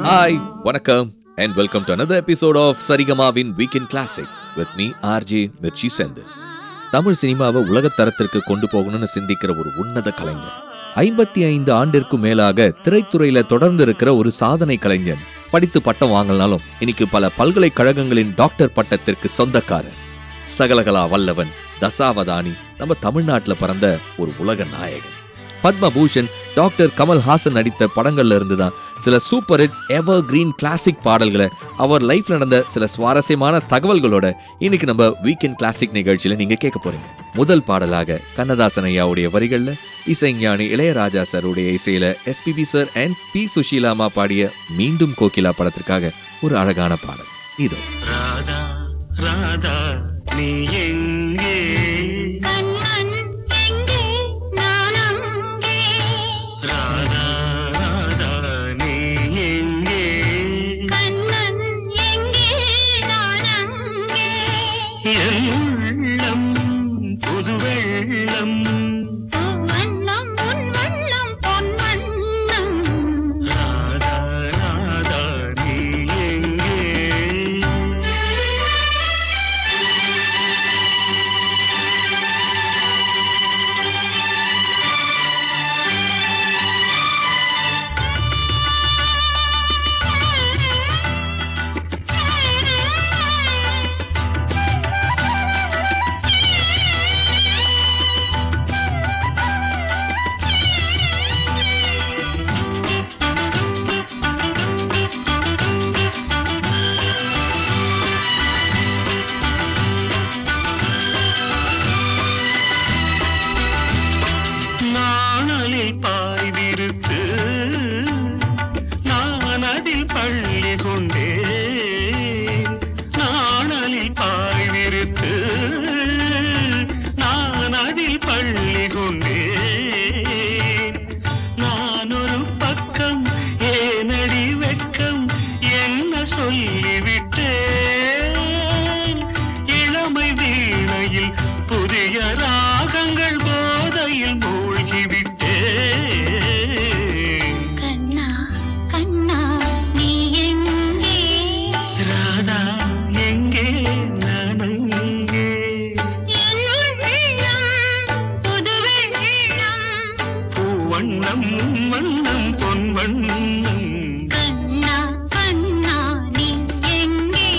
Hi வணக்கம் and welcome to another episode of சரிகமாவின் weekend classic with me RJ Mirchi Senthil Tamil சினிமாவை உலகத் தரத்திற்கு கொண்டு போகணும்னு சிந்திக்கிற ஒரு உன்னத கலைஞர் ஐம்பத்தி ஐந்து ஆண்டிற்கும் மேலாக திரைத்துறையில தொடர்ந்து இருக்கிற ஒரு சாதனை கலைஞன் படித்து பட்டம் வாங்கலனாலும் இன்னைக்கு பல பல்கலைக்கழகங்களின் டாக்டர் பட்டத்திற்கு சொந்தக்காரர் சகலகலா வல்லவன் தசாவதானி நம்ம தமிழ்நாட்டுல பிறந்த ஒரு உலக நாயகன் பத்மபூஷன் டாக்டர் கமல்ஹாசன் நடித்த படங்கள்ல இருந்து தான் சில super hit evergreen classic பாடல்களை அவர் லைஃப்ல நடந்த சில சுவாரஸ்யமான தகவல்களோட இன்னைக்கு நம்ம வீக்கெண்ட் கிளாசிக் நிகழ்ச்சியில நீங்க கேட்க போறீங்க முதல் பாடலாக கண்ணதாசன் ஐயாவுடைய வரிகள்ல இசைஞானி இளையராஜா சருடைய இசையில எஸ்பிபி சார் அண்ட் பி சுஷீலாமா பாடிய மீண்டும் கோகிலா படத்திற்காக ஒரு அழகான பாடல் இதோ ராதா ராதா நீ எங்கே கண்ணன் எங்கே நான் அங்கே ராதா ராதா நீ எங்கே கண்ணன் எங்கே நான் அங்கே என் உள்ளம் புது வெள்ளம் பூவண்ணம் உன் வண்ணம் பொன் வண்ணம் ராதா ராதா நீ எங்கே நாணலில் பாய் விரித்து நான் அதில் பள்ளி கொண்டே நாணலில் பாய் விரித்து நான் அதில் பள்ளி கொண்டே நான் ஒரு பக்கம் ஏனடி வெட்கம் என்ன சொல்லிவிட்டேன் இளமை வீணையில் புதிய ராகங்கள் போதையில் மூழ்கிவிட்டேன் கண்ணா கண்ணா நீ எங்கே ராதா எங்கே நான் அங்கே என் உள்ளம் புது வெள்ளம் பூவண்ணம் வண்ணம் பொன் வண்ணம் கண்ணா கண்ணா நீ எங்கே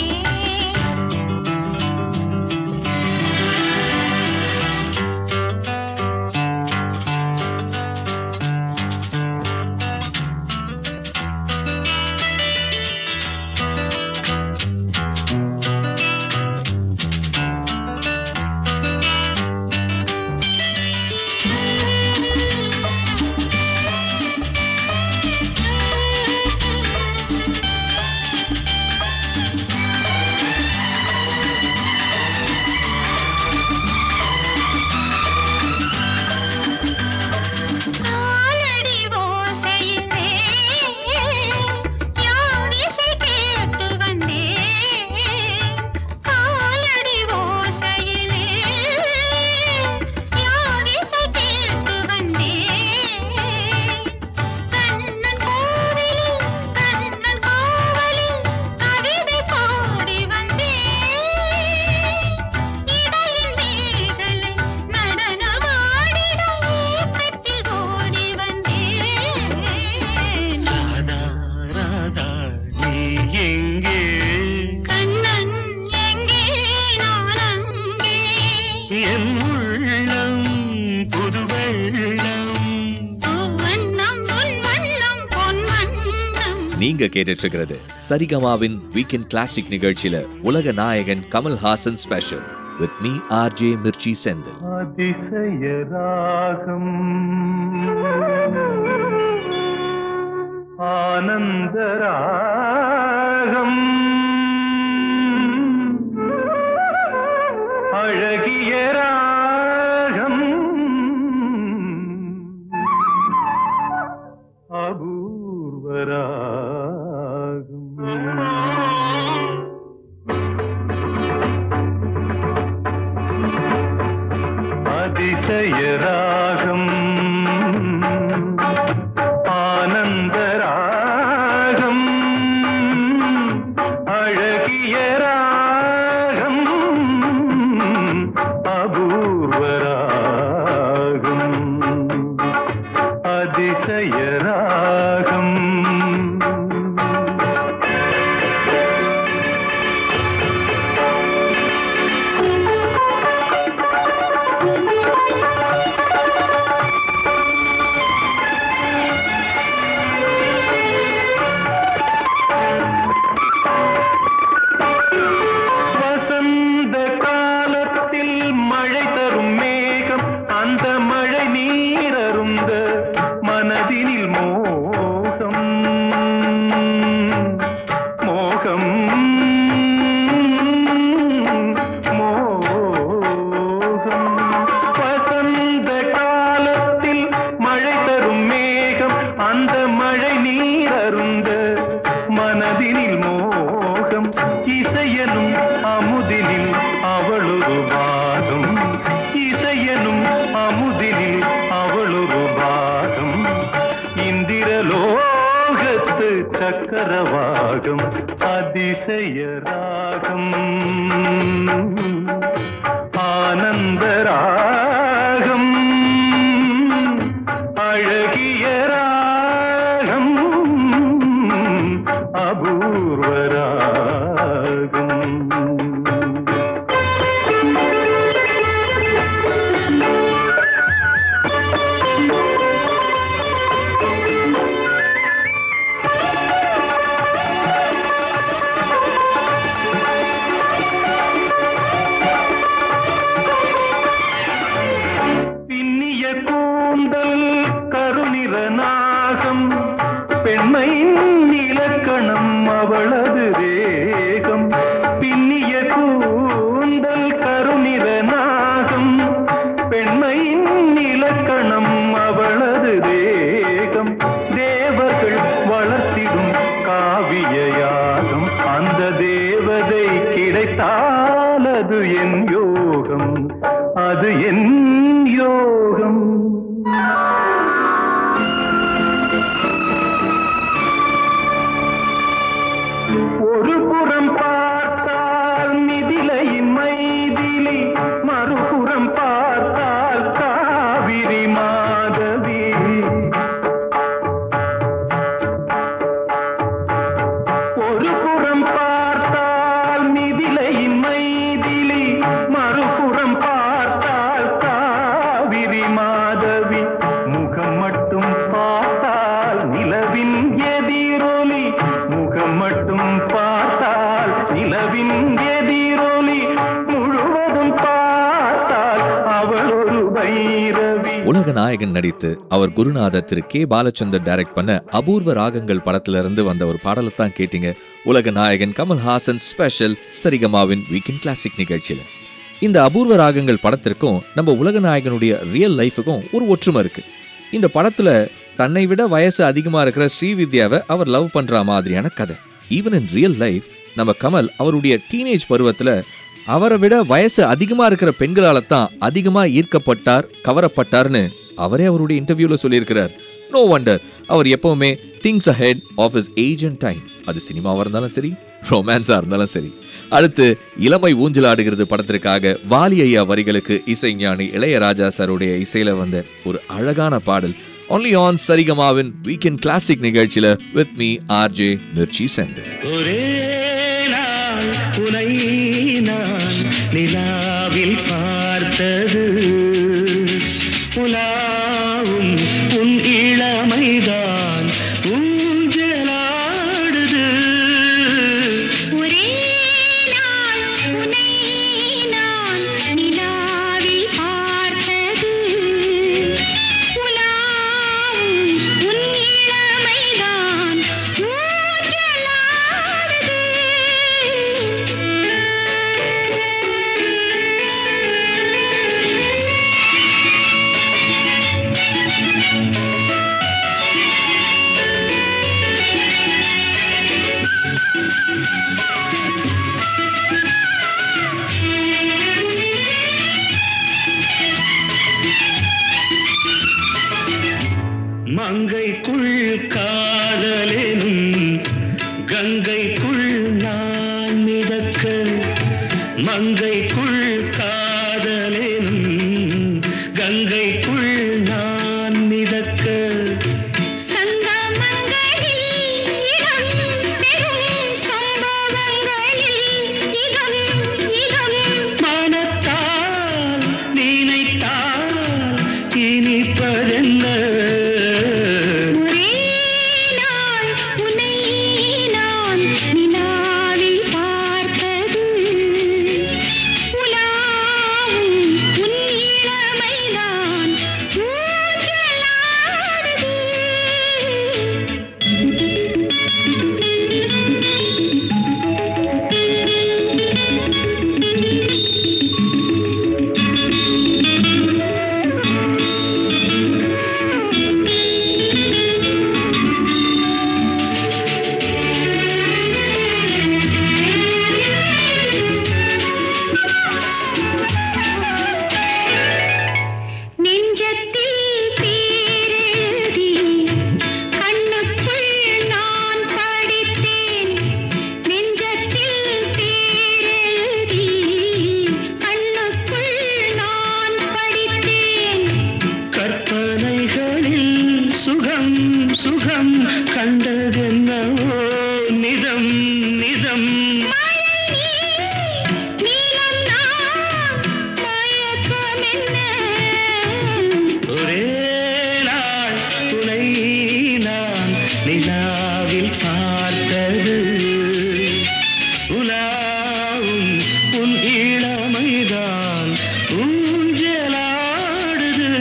காலடி ஓசையிலே யார் இசை கேட்டு வந்தேன் காலடி ஓசையிலே யார் இசை கேட்டு வந்தேன் கண்ணன் கோவிலில் கண்ணன் கோவலில் கவிதை பாடி வந்தேன் இடையில் மேகலை நடனமாடிட ஏக்கத்தில் ஓடி வந்தேன் ராதா ராதா நீ எங்கே கண்ணன் எங்கே நான் அங்கே என் உள்ளம் புது வெள்ளம் பூவண்ணம் உன் வண்ணம் பொன் வண்ணம் நீங்க கேட்டுட்டு இருக்கிறது சரிகமாவின் வீக்கெண்ட் கிளாசிக் நிகழ்ச்சியில உலக நாயகன் Kamal Haasan special with me RJ Mirchi Senthil அதிசய ராகம் ஆனந்த ராகம் அழகிய ராகம் அபூர்வ ராகம் அதிசய ராகம் ஆனந்த ராகம் அதிசயராகம் வசந்த காலத்தில் மழை தரும் மேகம் அந்த மழை நீரருந்த மனதினில் மோகம் மோகம் மோகம் வசந்த காலத்தில் மழை தரும் மேகம் அந்த மழை நீரருந்த மனதினில் மோகம் இசையனும் அமுதினில் அவளொரு பாகம் இசையனும் அமுதினில் அவளொரு பாகம் இந்திரலோகத்து சக்கரவாகம் அதிசயராகம் ஆனந்தராகம் அழகிய ராகம் அபூர்வராகம் பின்னிய கூந்தல் கருநிற நாகம் பெண்மையின் இலக்கணம் அவளது தேகம் பின்னிய கூந்தல் கருநிற நாகம் பெண்மையின் இலக்கணம் அவளது தேகம் தேவர்கள் வளர்த்திடும் காவிய யாகம் அந்த தேவதை கிடைத்தால் அது என் யோகம் அது என் யோகம் ஒரு புறம் பார்த்தால் மிதிலையின் மைதிலி மறுபுறம் பார்த்தால் காவிரி மாதவி ஒரு புறம் பார்த்தால் மிதிலையின் மைதிலி மறுபுறம் பார்த்தால் காவிரி மாதவி முகம் மட்டும் பார்த்தால் நிலவின் எதிரொலி முகம் மட்டும் பார்த்தால் நிலவின் எதிரொலி முழுவதும் பார்த்தால் அவள் ஒரு பைரவி உலக நாயகன் நடித்து அவர் குருநாதர் திரு கே பாலச்சந்தர் டைரக்ட் பண்ண அபூர்வ ராகங்கள் படத்துல இருந்து வந்த ஒரு பாடலை தான் கேட்டீங்க உலக நாயகன் கமல்ஹாசன் ஸ்பெஷல் சரிகமாவின் வீக்கெண்ட் கிளாசிக் நிகழ்ச்சியில இந்த அபூர்வ ராகங்கள் படத்திற்கும் நம்ம உலக நாயகனுடைய ரியல் லைஃபுக்கும் ஒரு ஒற்றுமை இருக்கு இந்த படத்துல தன்னை விட வயசு அதிகமா இருக்கிற ஸ்ரீவித்யாவை அவர் லவ் பண்ற மாதிரியான கதை ஈவன் இன் ரியல் லைஃப் நம்ம கமல் அவருடைய டீனேஜ் பருவத்துல அவரை விட வயசு அதிகமா இருக்கிற பெண்களால தான் அதிகமா ஈர்க்கப்பட்டார் கவரப்பட்டார்னு அவரே அவருடைய இன்டர்வியூல சொல்லியிருக்கிறார் நோ வண்டர் அவர் எப்பவுமே things ahead of his age and time அது சினிமாவா இருந்தாலும் சரி ரொமான்ஸா இருந்தாலும் சரி அடுத்து இளமை ஊஞ்சலாடுகிறது படத்திற்காக வாலி ஐயா வரிகளுக்கு இசைஞானி இளையராஜா சாருடைய இசையில வந்த ஒரு அழகான பாடல் ஒன்லி ஆன் சரிகமாவின் வீக்கெண்ட் கிளாசிக் நிகழ்ச்சியில with me RJ Mirchi Senthil ஒரே நாள் உனை நான் நிலாவில் பார்த்தது உலாவும் உன் இளமைதான் ஊஞ்சலாடுது ஒரே நாள் உன்னை நான் நிலாவில் பார்த்தது உலாவும் உன் இளமைதான் ஊஞ்சலாடுது மங்கைக்குள் காதலெனும் கங்கைக்குள் நான் மிதக்க மங்கைக்குள் காதலெனும் கங்கைக்குள் நான் மிதக்க சுகம் கண்டதென்னவோ நிதம் நிதம் நீலம் நான் மயக்கம் என்ன ஒரே நாள் துணை நான் நிலாவில் பார்த்தது உலாவும் உன் இளமைதான் ஊஞ்சலாடுது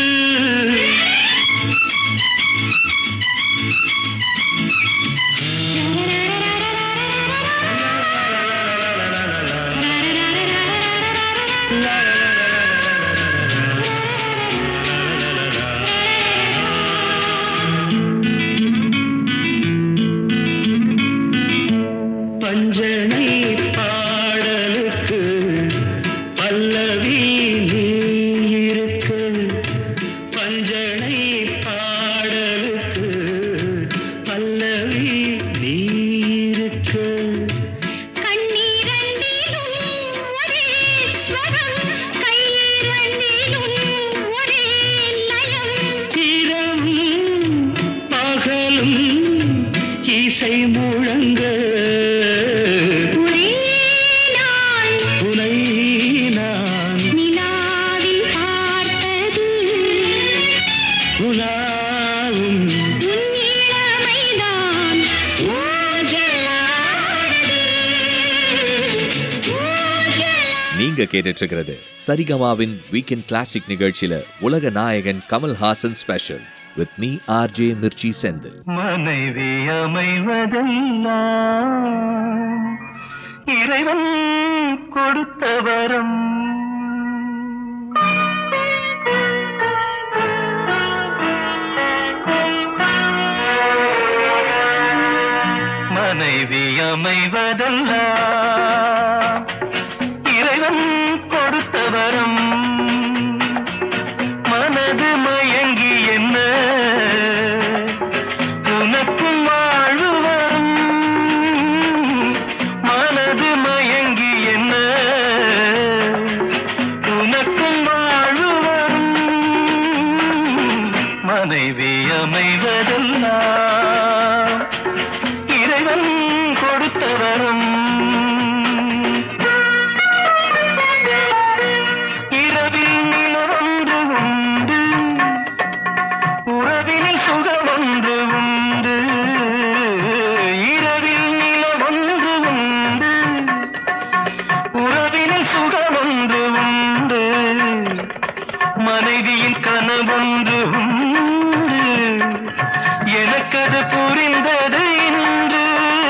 பஞ்சனை பாடலுக்கு பல்லவி நீ இருக்கு பஞ்சனை பாடலுக்கு பல்லவி நீ இருக்கு கண்ணீரண்டிலும் ஒரே ஸ்வரம் கையிரண்டிலும் ஒரே லயம் இரவும் பகலும் இசை முழங்க ஒரே நாள் உனை நான் நிலாவில் பார்த்தது உலாவும் உன் இளமைதான் ஊஞ்சலாடுது ஊஞ்சலாடுது நீங்க கேட்டுட்டு இருக்கிறது சரிகமாவின் வீக்கெண்ட் கிளாசிக் நிகழ்ச்சியில உலக நாயகன் Kamal Haasan special with me RJ Mirchi Senthil மனைவி அமைவதெல்லாம் இறைவன் கொடுத்த வரம் மனைவி அமைவதெல்லாம் இறைவன் கொடுத்த வரம் மனது மயங்கி என்ன உனக்கும் வாழ்வு வரும் மனது மயங்கி என்ன உனக்கும் வாழ்வு வரும் மனைவி அமைவதெல்லாம் இறைவன் கொடுத்த வரம் இரவில் நிலவொன்று உண்டு உறவினில் சுகமொன்று உண்டு இரவில் நிலவொன்று உண்டு உறவினில் சுகமொன்று உண்டு மனைவியின் கனவொன்று உண்டு எனக்கது புரிந்தது இன்று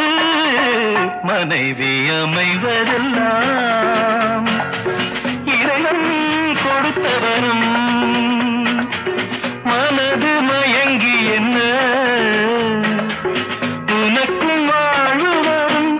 மனைவி அமைவதெல்லாம் இறைவன் கொடுத்தவனும் மனது மயங்கி என்ன உனக்கும் வாழ்வு வரும்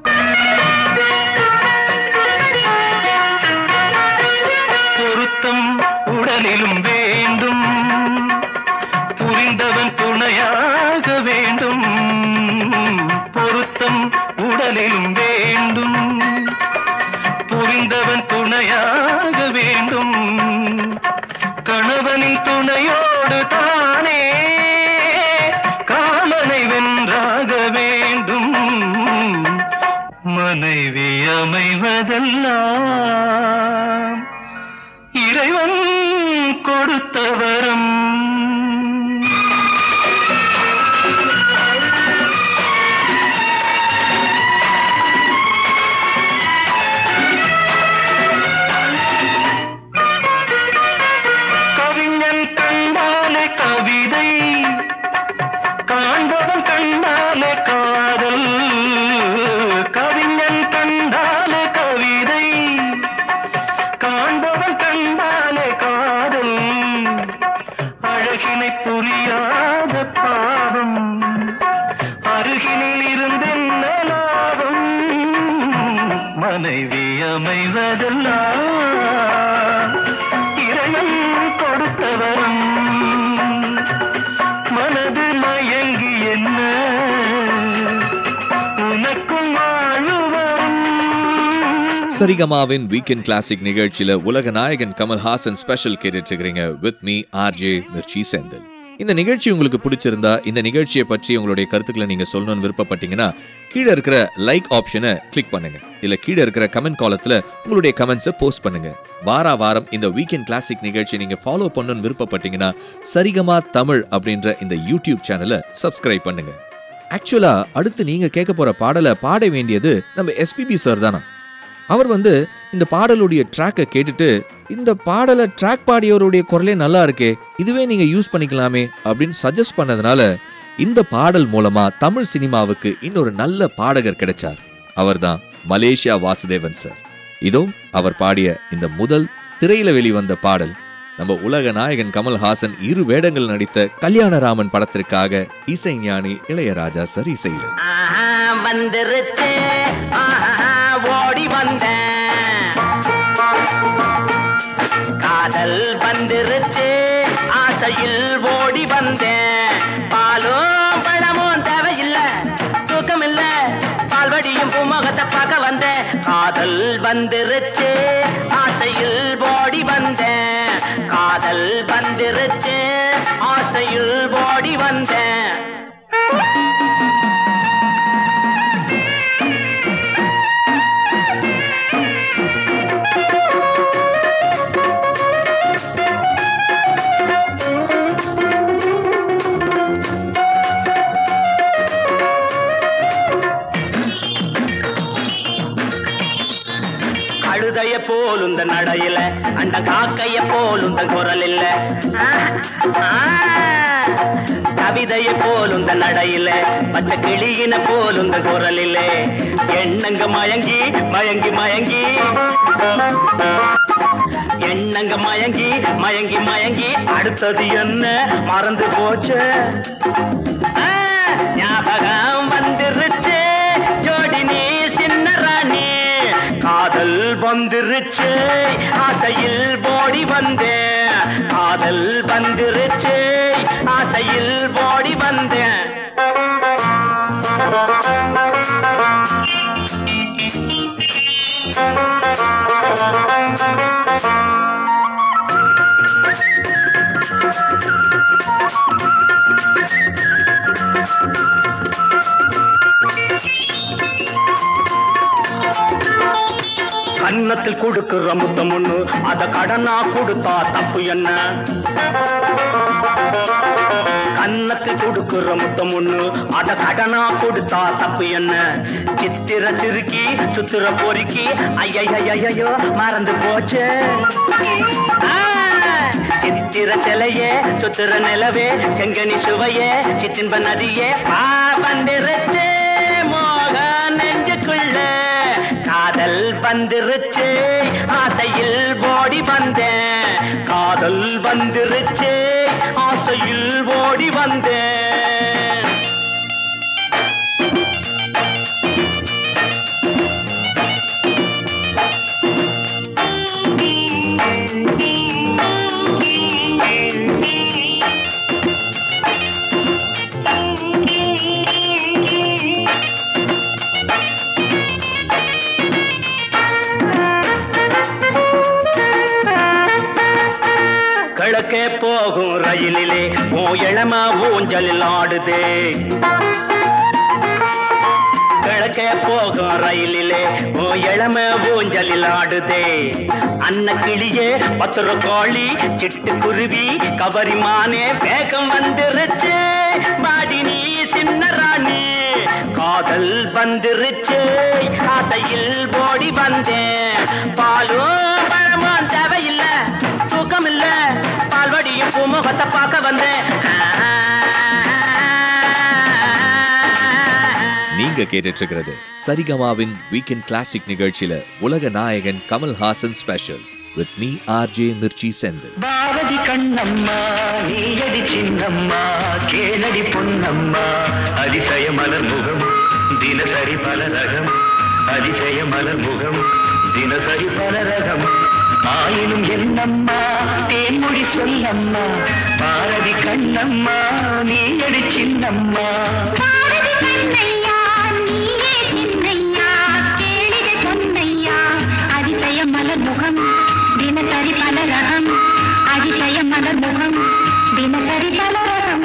பொருத்தம் உடலிலும் வேண்டும் புரிந்தவன் துணையாக வேண்டும் பொருத்தம் உடலிலும் வேண்டும் புரிந்தவன் துணையாக வேண்டும் கணவனின் துணையோடு தானே காமனை வென்றாக வேண்டும் மனைவி அமைவதெல்லாம் இறைவன் கொடுத்த வரம் கவிஞன் கண்டாலே கவிதை காண்பவன் கண்டாலே காதல் கவிஞன் கண்டாலே கவிதை காண்பவன் கண்டாலே காதல் அழகினை புரியாத பாவம் அருகினில் இருந்தென்ன லாபம் மனைவி அமைவதெல்லாம் இறைவன் கொடுத்தவரும் மனது மயங்கி என்ன உனக்கும் வாழ்வு வரும் சரிகமாவின் வீக்கெண்ட் கிளாசிக் நிகழ்ச்சியில உலக நாயகன் கமல்ஹாசன் ஸ்பெஷல் கேட்டுட்டு இருக்கிறீங்க with me RJ Mirchi Senthil இந்த நிகழ்ச்சி உங்களுக்கு பிடிச்சிருந்தா இந்த நிகழ்ச்சியை பற்றி உங்களுடைய கருத்துக்களை நீங்க சொல்லணும்னு விருப்பப்பட்டீங்கன்னா கீழே இருக்கிற லைக் ஆப்ஷனை கிளிக் பண்ணுங்க இல்ல கீழே இருக்கிற கமெண்ட் காலத்துல உங்களுடைய கமெண்ட்ஸை போஸ்ட் பண்ணுங்க வாரா வாரம் இந்த வீக்கெண்ட் கிளாசிக் நிகழ்ச்சி நீங்க ஃபாலோ பண்ணணும்னு விருப்பப்பட்டீங்கன்னா சரிகமா தமிழ் அப்படின்ற இந்த யூடியூப் சேனலை சப்ஸ்கிரைப் பண்ணுங்க ஆக்சுவலா அடுத்து நீங்க கேட்க போற பாடலை பாட வேண்டியது நம்ம எஸ்பிபி சார் தானா அவர் வந்து இந்த பாடலுடைய ட்ராக்கை கேட்டுட்டு இந்த பாடலை ட்ராக் பாடியவருடைய குரலே நல்லா இருக்கே இதுவே நீங்க யூஸ் பண்ணிக்கலாமே அப்படின்னு சஜஸ்ட் பண்ணதுனால இந்த பாடல் மூலமா தமிழ் சினிமாவுக்கு இன்னொரு நல்ல பாடகர் கிடைச்சார் அவர்தான் மலேசியா வாசுதேவன் சார் இதோ அவர் பாடிய இந்த முதல் திரையில வெளிவந்த பாடல் நம்ம உலக நாயகன் கமல்ஹாசன் இரு வேடங்கள் நடித்த கல்யாணராமன் படத்திற்காக இசைஞானி இளையராஜா சார் இசையில ஆஹா, வந்துருச்சு ஆஹா, ஓடி வந்தேன் காதல் வந்துருச்சு ஆசையில் ஓடி வந்தேன் பாலும் பழமும் தேவையில்லை தூக்கம் இல்ல பால்வடியும் பூமுகத்தை பார்க்க வந்தேன் காதல் வந்துருச்சு ஆசையில் ஓடி வந்தேன் காதல் வந்துருச்சு ஆசையில் ஓடி வந்தேன் கழுதைய போல் இந்த நடையில அந்த காக்கைய போல் இந்த குரல் இல்ல கவிதைய போல் இந்த நடையில பச்சை கிளியின போல் இந்த குரல் இல்ல எண்ணங்க மயங்கி மயங்கி மயங்கி எண்ணங்க மயங்கி மயங்கி மயங்கி அடுத்தது என்ன மறந்து போச்சு ஆ, ஞாபகம் வந்துருச்சு ஜோடி நீ சின்ன ராணி காதல் வந்துருச்சு ஆசையில் ஓடி வந்தேன் காதல் வந்துருச்சு ஆசையில் ஓடி வந்தேன் கன்னத்தில் கொடுக்கிற முத்தம் ஒண்ணு அத கடனா கொடுத்தா தப்பு என்ன கன்னத்தில் கொடுக்கிற முத்தம் ஒண்ணு அத கடனா கொடுத்தா தப்பு என்ன சித்திர சிறுக்கி சுத்திர பொறுக்கி ஐயையோ மறந்து போச்சு ஆ, சித்திர சிலையே சுத்திர நிலவே செங்கனி சுவையே சிற்றின்ப நதியே பா வந்திருச்சு மோக நெஞ்சுக்குள்ள காதல் வந்துருச்சு ஆசையில் ஓடி வந்தேன் காதல் வந்துருச்சு ஆசையில் ஓடி வந்தேன் கிழக்கே போகும் ரயிலிலே ஓ இளம ஊஞ்சலில் ஆடுதே கிழக்கே போகும் ரயிலிலே ஓ இளம ஊஞ்சலில் ஆடுதே அன்ன கிளியே பத்திர கோழி சிட்டு குருவி கபரிமானே வேகம் வந்துருச்சு பாடி நீ சின்ன ராணி காதல் வந்துருச்சு ஆசையில் ஓடி வந்தேன் பாலும் பழமும் தேவையில்லை தூக்கம் இல்ல பால்வடியும் பூமுகத்தை பார்க்க வந்தேன் நீங்க கேட்டுட்டு இருக்கிறது சரிகமாவின் வீக்கெண்ட் கிளாசிக் நிகழ்ச்சியில உலக நாயகன் Kamal Haasan special with me RJ Mirchi Senthil Bharathi Kannamma நீயடி சின்னம்மா கேளடி பொன்னம்மா அதிசய மலர் முகம் தினசரி பல ரகம் அதிசய மலர் முகம் தினசரி பல ரகம் ஆயினும் என்னம்மா தேன்மொழி சொல்லம்மா பாரதி கண்ணம்மா நீயடி சின்னம்மா பாரதி கண்ணையா நீயே சின்னையா கேளிக சொன்னையா அதிசய மலர் முகம் தினசரி பல ரகம் அதிசய மலர் முகம் தினசரி பல ரகம்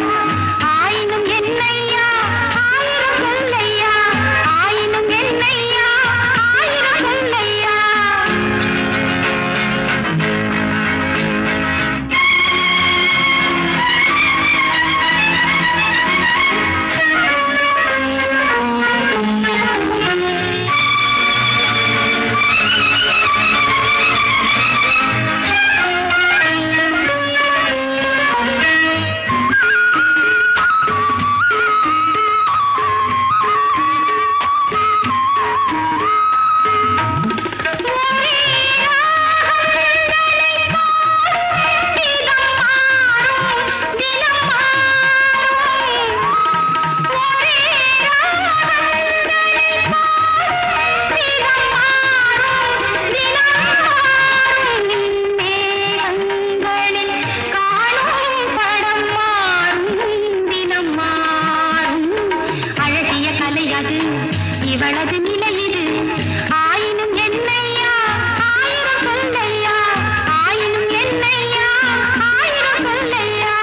இவளது நிலை இது ஆயினும் என்னையா ஆயிரம் சொல்லையா ஆயினும் என்னையா ஆயிரம் சொல்லையா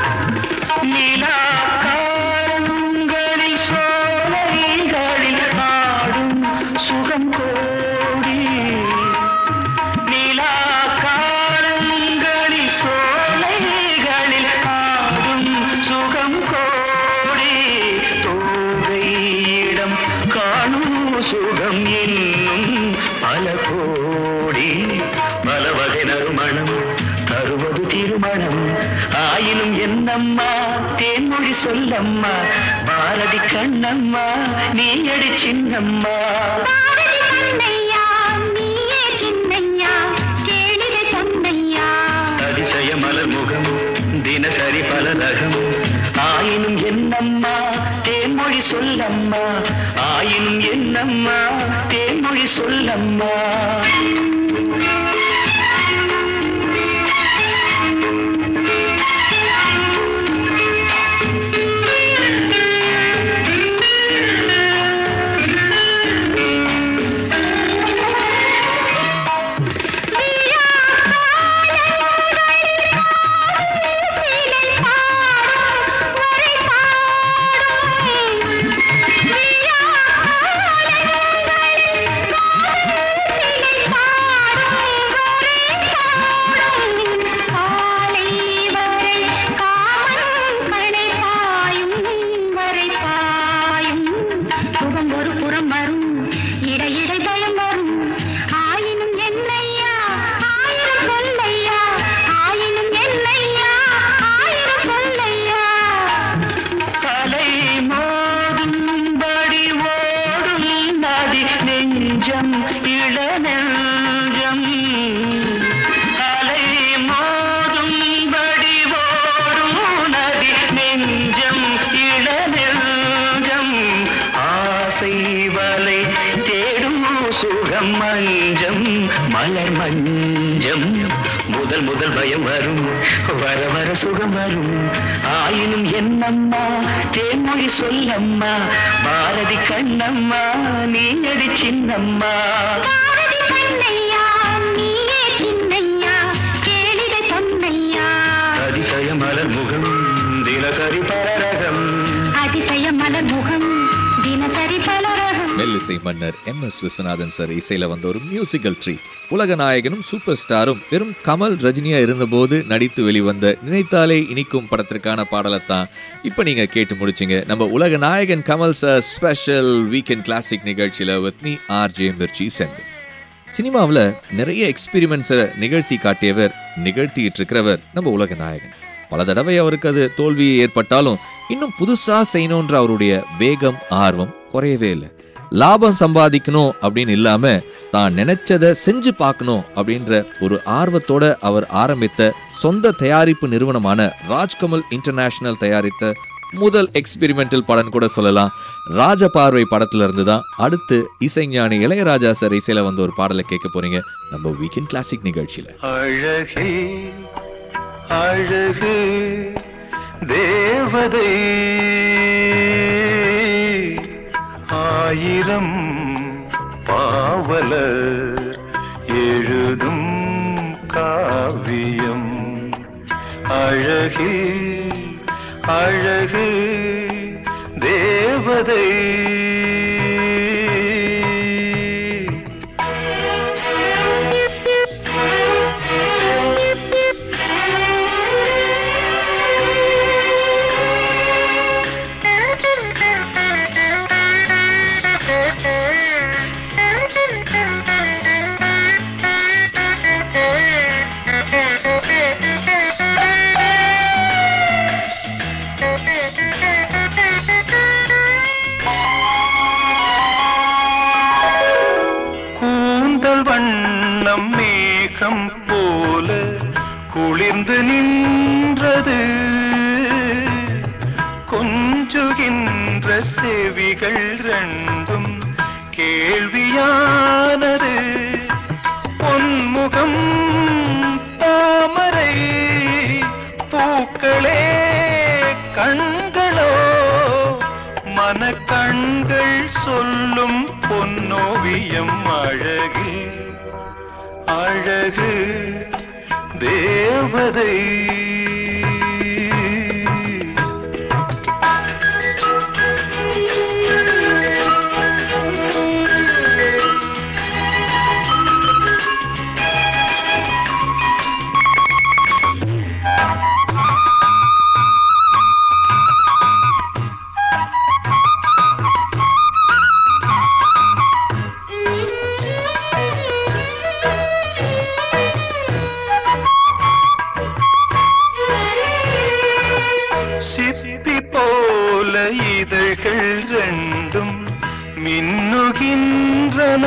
நிலாக்காரங்களில் சோலைகளில் ஆடும் சுகம் கோடி நிலாக்காரங்களில் சோலைகளில் ஆடும் சுகம் கோடி தோகையிடம் காணும் சுகம் இன்னும் பல கோடி பல வகை நறுமணம் தருவது திருமணம் ஆயினும் என்னம்மா தேன்மொழி சொல்லம்மா பாரதி கண்ணம்மா நீ அடி சின்னம்மா பாரதி கண்ணையா நீயே சின்னையா கேளிகை பொன்னையா அதிசய மலர் முகம் தினசரி பல ரகம் ஆயினும் என்னம்மா தேன்மொழி சொல்லம்மா ஆயினும் என்னம்மா தேன்மொழி சொல்லம்மா ஒரு புறம் வரும் இடையிடை பயம் வரும் ஆயினும் என்னையா ஆயிரம் சொல்லையா ஆயினும் என்னையா ஆயிரம் சொல்லையா தலை மோதும்படி ஓடும் நதி நெஞ்சம் இள நெஞ்சம் தலை மோதும்படி ஓடும் நதி நெஞ்சம் இள நெஞ்சம் ஆசை வலை தேடும் சுகம் மஞ்சம் மலர் மஞ்சம் முதல் முதல் பயம் வரும் வர வர சுகம் வரும் ஆயினும் என்னம்மா தேன்மொழி சொல்லம்மா பாரதி கண்ணம்மா நீ அடி சின்னம்மா பாரதி கண்ணையா நீயே சின்னையா கேளிகை பொன்னையா அதிசய மலர் முகம் தினசரி பரரகம் அதிசய மலர் முகம் தினசரி பலரகம் மெல்லிசை மன்னர் எம் எஸ் விஸ்வநாதன் சார் இசையில வந்த ஒரு மியூசிக்கல் ட்ரீட் உலக நாயகனும் சூப்பர் ஸ்டாரும் வெறும் கமல் ரஜினியா இருந்தபோது நடித்து வெளிவந்த நினைத்தாலே இனிக்கும் படத்திற்கான பாடலைத்தான் இப்போ நீங்க கேட்டு முடிச்சிங்க நம்ம உலக நாயகன் Kamal sir special weekend classic நிகழ்ச்சியில with me R J Mirchi Senthil சினிமாவில் நிறைய எக்ஸ்பீரிமெண்ட்ஸை நிகழ்த்தி காட்டியவர் நிகழ்த்திட்டு இருக்கிறவர் நம்ம உலக நாயகன் பல தடவை அவருக்கு அது தோல்வி ஏற்பட்டாலும் இன்னும் புதுசா செய்யணுன்ற அவருடைய வேகம் ஆர்வம் குறையவே இல்லை லாபம் சம்பாதிக்கணும் அப்படின்னு இல்லாம தான் நினைச்சதை செஞ்சு பார்க்கணும் அப்படின்ற ஒரு ஆர்வத்தோட அவர் ஆரம்பித்த சொந்த தயாரிப்பு நிறுவனமான ராஜ்கமல் இன்டர்நேஷனல் தயாரித்த முதல் எக்ஸ்பெரிமெண்டல் படம் கூட சொல்லலாம் ராஜபார்வை படத்துல இருந்து தான் அடுத்து இசைஞானி இளையராஜா சார் இசையில வந்து ஒரு பாடலை கேட்க போறீங்க நம்ம வீக்கெண்ட் கிளாசிக் நிகழ்ச்சியில அழகே அழகு தேவதை ஆயிரம் பாவலர் எழுதும் காவியம் அழகே அழகு தேவதை கூந்தல் வண்ணம் மேகம் போல குளிர்ந்து நின்றது கொஞ்சுகின்ற செவிகள் ரெண்டும் கேள்வியானது பொன்முகம் தாமரை பூக்களே கண்களோ மனக்கண்கள் சொல்லும் பொன்னோவியம் அழகு அழகு தேவதை சிப்பி போல இதழ்கள் ரெண்டும் மின்னுகின்றன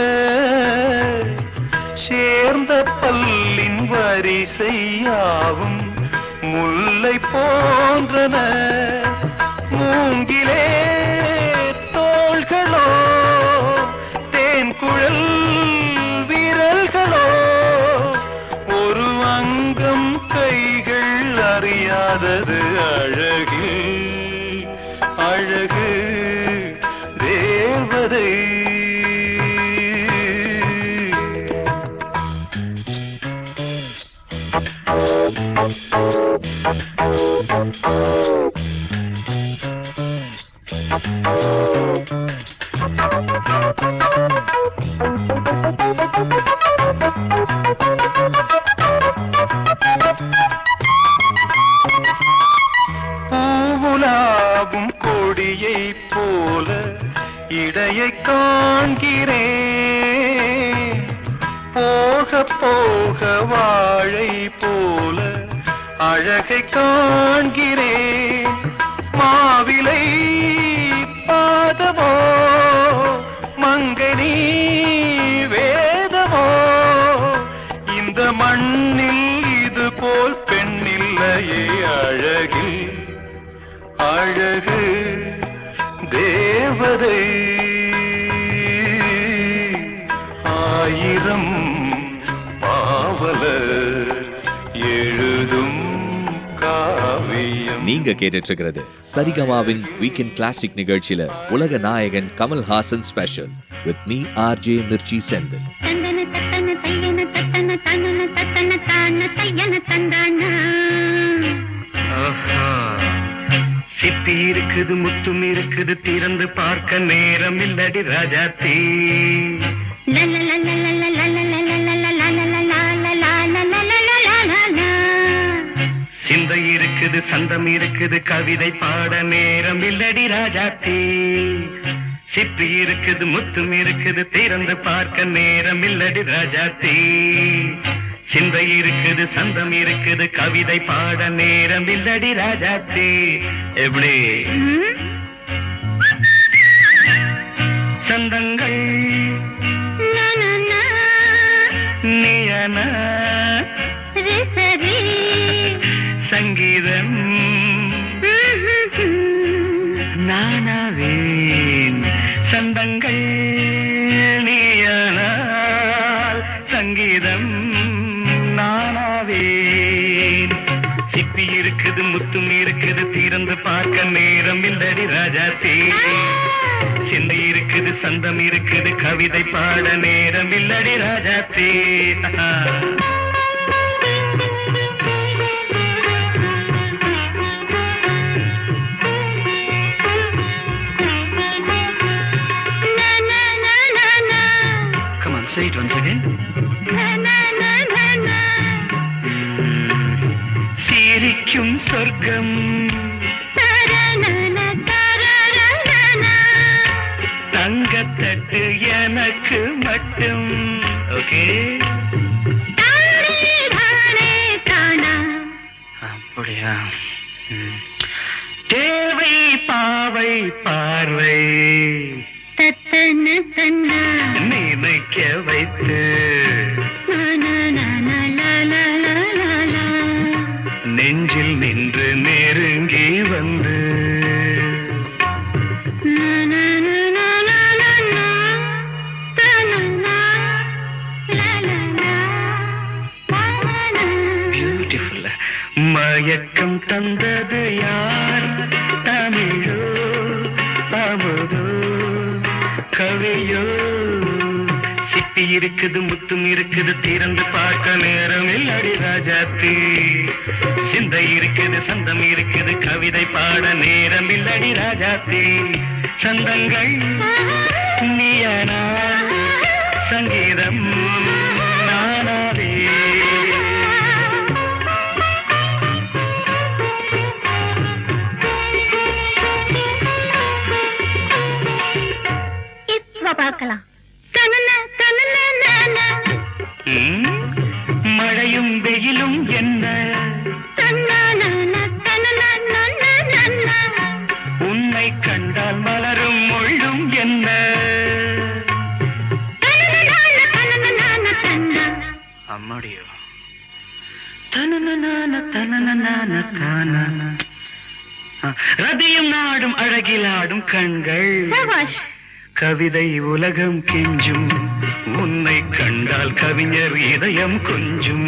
சேர்ந்த பல்லின் வரிசையாவும் முல்லை போன்றன மூங்கிலே தோள்களோ தேன் குழல் விரல்களோ ஒரு அங்கம் கைகள் அறியாதது அழகு அழகு தேவதை பூவுலாகும் கொடியை போல இடையை காண்கிறேன் போக போக வாழை போல அழகை காண்கிறேன் மாவிலை பாதமோ மங்கனி வேதமோ இந்த மண்ணில் இது போல் பெண்ணில்லையே அழகில் அழகு தேவதை ஆயிரம் பாவலர் எழுதும் காவியம் நீங்க கேட்டுட்டு இருக்கிறது சரிகமாவின் வீக்கெண்ட் கிளாசிக் நிகழ்ச்சியில உலக நாயகன் Kamal Haasan special with me RJ Mirchi Senthil தந்தன தத்தன தையன தத்தன தனன தத்தன தான தையன தந்தானா ஆஹா. சிப்பி இருக்குது முத்தும் இருக்குது திறந்து பார்க்க நேரம் இல்லடி ராஜாத்தி சிந்தை இருக்குது சந்தம் இருக்குது கவிதை பாட நேரம் இல்லடி ராஜாத்தி சிப்பி இருக்குது முத்தும் இருக்குது திறந்து பார்க்க நேரம் இல்லடி ராஜாத்தி சிந்தை இருக்குது சந்தம் இருக்குது கவிதை பாட நேரம் இல்லடி ராஜாத்தி எப்படி சந்தங்கள் நீயன சங்கீதம் நானாவேன் சந்தங்கள் நீயானால் சங்கீதம் நானாவேன் சிப்பி இருக்குது முத்தும் இருக்குது திறந்து பார்க்க நேரம் இல்லடி ராஜா சிந்தை இருக்குது சந்தம் இருக்குது கவிதை பாட நேரம் இல்லடி ராஜா Come on, say it once again. சிரிக்கும் சொர்க்கம் தங்கத்தட்டு எனக்கு மட்டும் ஓகே அப்படியா ம். தேவை பாவை பார்வை நினைக்க வைத்து நெஞ்சில் நின்று நெருங்கி வந்து பியூட்டிஃபுல் மயக்கம் தந்தது யார் தமிழோ அமுதோ கவியோ சிப்பி இருக்குது முத்தும் இருக்குது திறந்து பார்க்க நேரம் இல்லடி ராஜாத்தி சிந்தை இருக்குது சந்தம் இருக்குது கவிதை பாட நேரம் இல்லடி ராஜாத்தி சந்தங்கள் நீயனா சங்கீதம் நானாவே இப்ப பார்க்கலாம் தனன தனன நான ம், மழையும் வெயிலும் என்ன தன்னான தனன நன்ன நன்ன உன்னை கண்டால் மலரும் முள்ளும் என்ன தனன நான தனன நான தன்ன அம்மாடியோ தனனனான தனனனான தானா. ஆ, ரதியும் நாடும் அழகிலாடும் கண்கள் சபாஷ் கவிதை உலகம் கெஞ்சும் உன்னை கண்டால் கவிஞர் இதயம் கொஞ்சும்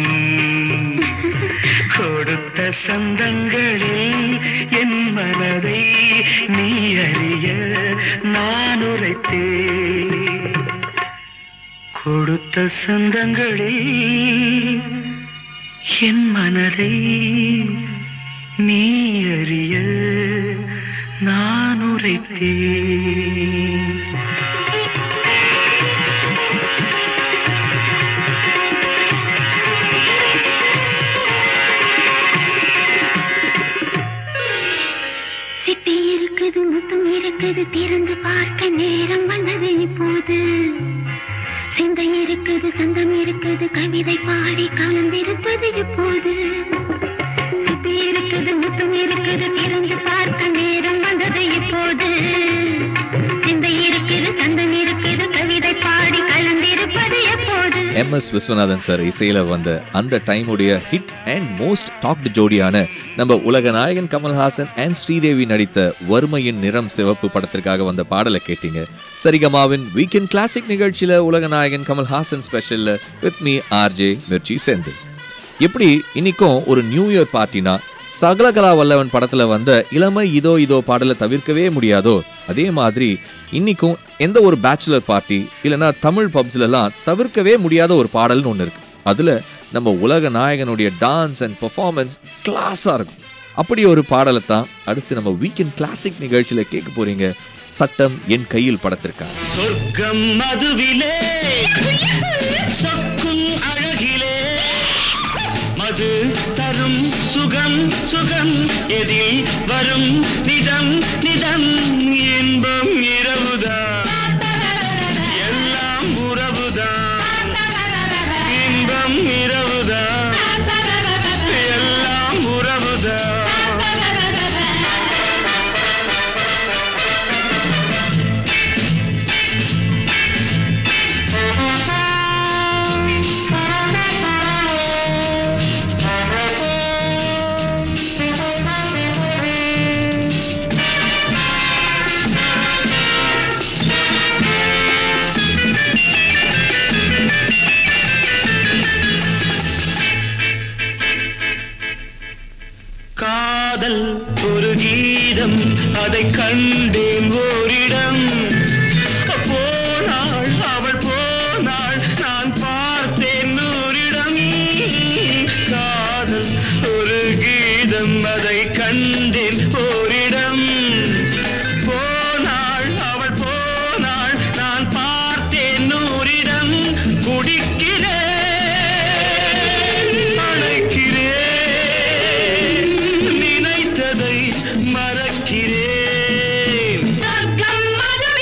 கொடுத்த சந்தங்களில் என் மனதை நீ அறிய நான் உரைத்தேன் கொடுத்த சந்தங்களில் என் மனதை நீ அறிய நான் உரைத்தேன் சிட்டி இருக்குது முத்தம் இருக்குது திறந்து பார்க்க நேரம் வந்தது இப்போது சிந்தை இருக்குது சந்தம் இருக்குது கவிதை பாடி கலந்திருப்பது இப்போது சிட்டி இருக்குது முத்தம் இருக்குது திறந்து பார்க்க நேரம் வந்தது இப்போது சிந்தை இருக்குது சந்தம் இருக்குது கவிதை பாடி கலந்திருப்பது எப்போது எம் எஸ் விஸ்வநாதன் சார் இசையில வந்த அந்த டைமுடைய ஹிட் அண்ட் மோஸ்ட் டாக்டு ஜோடியான நம்ம உலக நாயகன் கமல்ஹாசன் அண்ட் ஸ்ரீதேவி நடித்த வறுமையின் நிறம் சிவப்பு படத்திற்காக வந்த பாடலை கேட்டீங்க சரிகமாவின் வீக்கெண்ட் கிளாசிக் நிகழ்ச்சியில உலக நாயகன் கமல்ஹாசன் ஸ்பெஷல்ல with me RJ Mirchi Senthil எப்படி இன்னைக்கும் ஒரு நியூ இயர் பார்ட்டினா சகலகலா வல்லவன் படத்துல வந்த இளமை இதோ இதோ பாடலை தவிர்க்கவே முடியாதோ அதே மாதிரி இன்னைக்கும் எந்த ஒரு பேச்சுலர் பார்ட்டி இல்லைன்னா தமிழ் பப்ஸ்லலாம் தவிர்க்கவே முடியாத ஒரு பாடல்னு ஒன்று இருக்கு அதுல நம்ம உலக நாயகனுடைய டான்ஸ் அண்ட் பெர்ஃபார்மன்ஸ் கிளாஸாக இருக்கும் அப்படி ஒரு பாடலை தான் அடுத்து நம்ம வீக்கெண்ட் கிளாசிக் நிகழ்ச்சியில கேட்க போறீங்க சட்டம் என் கையில் படத்திற்காக சொர்க்கம் மதுவிலே சொக்கும் அழகிலே மது தரும் சுகம் சுகம் எதில் வரும் நிதம் நிதம் இன்பம் இரவுதான் எல்லாம் உறவுதான் இன்பம் இரவுதான் எல்லாம் உறவுதான் காதல் ஒரு கீதம் அதை கண்டேன் ஓரிடம் போனாள் அவள் போனாள் நான் பார்த்தேன் நூறிடம் காதல் ஒரு கீதம் அதை கண்டேன் ஓரிடம் போனாள் அவள் போனாள் நான் பார்த்தேன் நூறிடம் குடிக்கிறேன் அழைக்கிறேன் நினைத்ததை மறக்கிறேன் சொர்க்கம் மது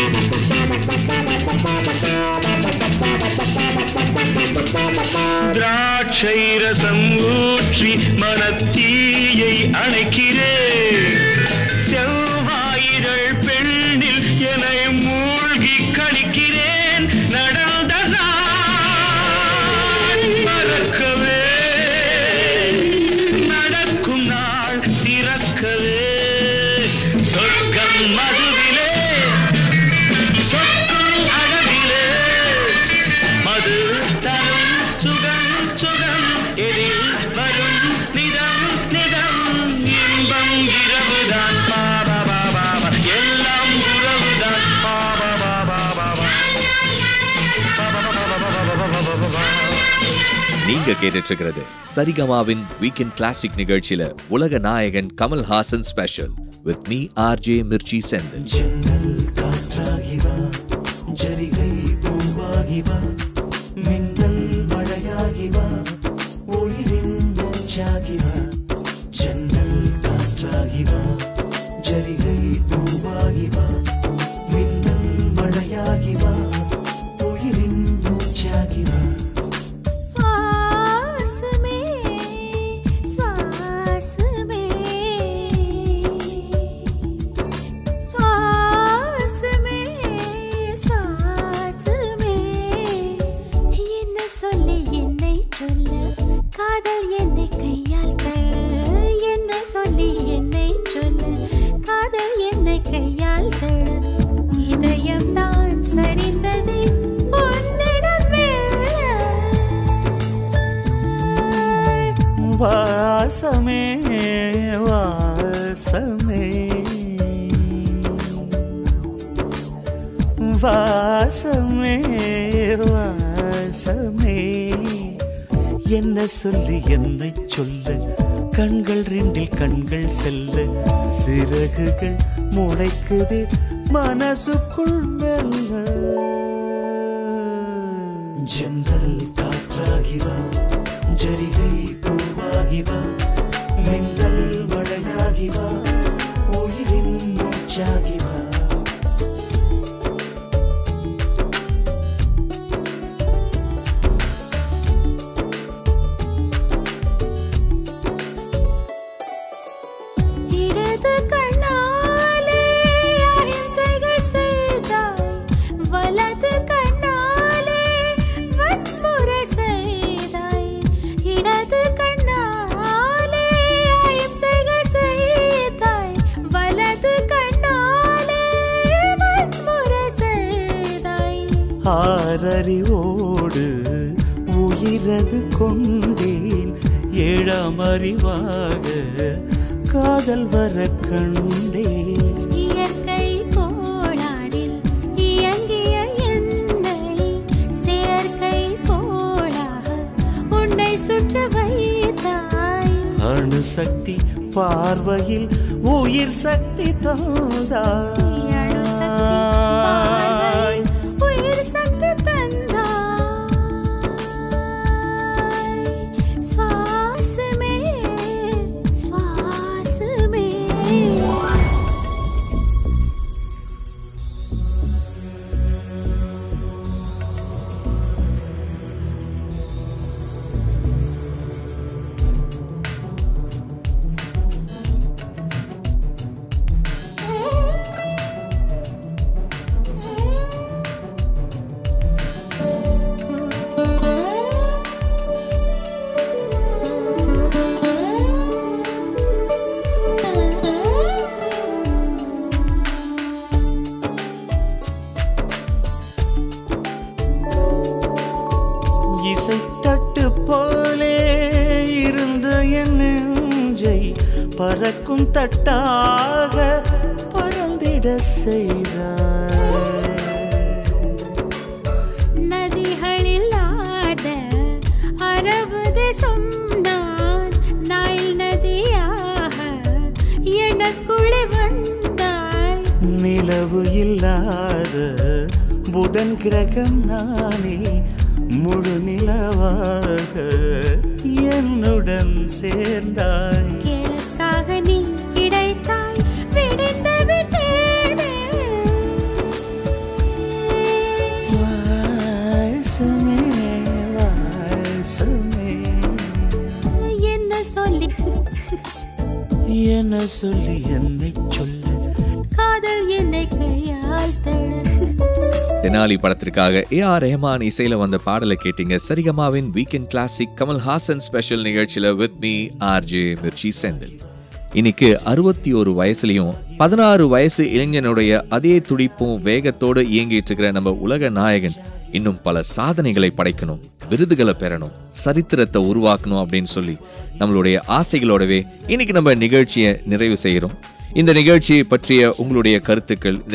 திராட்சை ரசம் ஊற்றி மனத்தீயை அணைக்கிறேன் செவ்வாயிரள் பெண்ணில் என்னை மூழ்கி கழிக்கிறேன் நடந்த நாள் மறக்கவே நடக்கும் நாள் திறக்கவே சொர்க்கம் மதுவிலே சொற்கும் அழகிலே மது தரும் சுகம் சுகம் எதில் வரும் நிதம் நிதம் இன்பம் இரவுதான் பாபா பாபா எல்லாம் உறவுதான் பாபா பாபா பாபா நீங்க கேட்டுட்டு இருக்கிறது சரிகமாவின் வீக்கெண்ட் கிளாசிக் நிகழ்ச்சியில உலக நாயகன் Kamal Haasan special with me RJ Mirchi Senthil ஜன்னல் காற்றாகிவா ஜரிகை பூவாகிவா மின்னல் மழையாகிவா உயிரின் மூச்சாகிவா ஜன்னல் காற்றாகிவா ஜரிகை பூவாகிவா மின்னல் மழையாகிவா உயிரின் மூச்சாகிவா श्वास में श्वास में श्वास में श्वास में என்ன சொல்ல என்னை சொல்ல காதல் என்னை கையால் தள்ள என்ன சொல்லி என்னை சொல்ல காதல் என்னை கையால் தள்ள இதயம் தான் சரிந்தது உன்னிடம் மெல்ல. வாசமே வாசமே வாசமே வாசமே என்ன சொல்லி என்னை சொல்ல கண்கள் ரெண்டில் கண்கள் செல்ல சிறகுகள் முளைக்குது மனசுக்குள் மெல்ல ஜன்னல் காற்றாகிவா ஜரிகை பூவாகிவா மின்னல் மழையாகிவா உயிரின் மூச்சாகிவா இடது கண்ணாலே அಹಿಂಸைகள் செய்தாய் வலது கண்ணாலே வன்முறை செய்தாய் இடது கண்ணாலே அಹಿಂசைகள் செய்தாய் வலது கண்ணாலே வன்முறை செய்தாய் ஆறறிவோடு உயிரது கொண்டேன் ஏழாம் அறிவாக காதல் வர கண்டேன் இயற்கை கோளாறில் இயங்கிய என்னை செயற்கை கோளாக உன்னை சுற்ற வைத்தாய் அணு சக்தி பார்வையில் உயிர் சக்தி தந்தாய் அணு சக்தி பார்வையில் உயிர் சக்தி தந்தாய் சுவாசமே சுவாசமே இசைத்தட்டு போலே இருந்த என் நெஞ்சை பறக்கும் தட்டாக பறந்திட செய்தாய் நதிகளில்லாத அரபு தேசம் நான் நைல் நதியாக எனக்குள்ளே வந்தாய் நிலவு இல்லாத புதன் கிரகம் நானே முழு நிலவாக என்னுடன் சேர்ந்தாய் கிழக்காக நீ கிடைத்தாய் விடிந்து விட்டேனே என்ன சொல்லி என்னை சொல்ல காதல் என்னை கையால் தழ தெனாலி படத்திற்காக ஏ ஆர் ரெஹமான் இசையில வந்த பாடலை கேட்டீங்க சரிகமாவின் weekend classic Kamal Haasan special நிகழ்ச்சியில with me RJ Mirchi Senthil இன்னைக்கு அறுபத்தி ஒரு வயசுலயும் பதினாறு வயசு இளைஞனுடைய அதே துடிப்பும் வேகத்தோடு இயங்கிட்டு இருக்கிற நம்ம உலக நாயகன் இன்னும் பல சாதனைகளை படைக்கணும் விருதுகளை பெறணும் சரித்திரத்தை உருவாக்கணும் அப்படின்னு சொல்லி நம்மளுடைய ஆசைகளோடவே இன்னைக்கு நம்ம நிகழ்ச்சியை நிறைவு செய்கிறோம் இந்த நிகழ்ச்சியை பற்றிய உங்களுடைய கருத்துக்கள் இந்த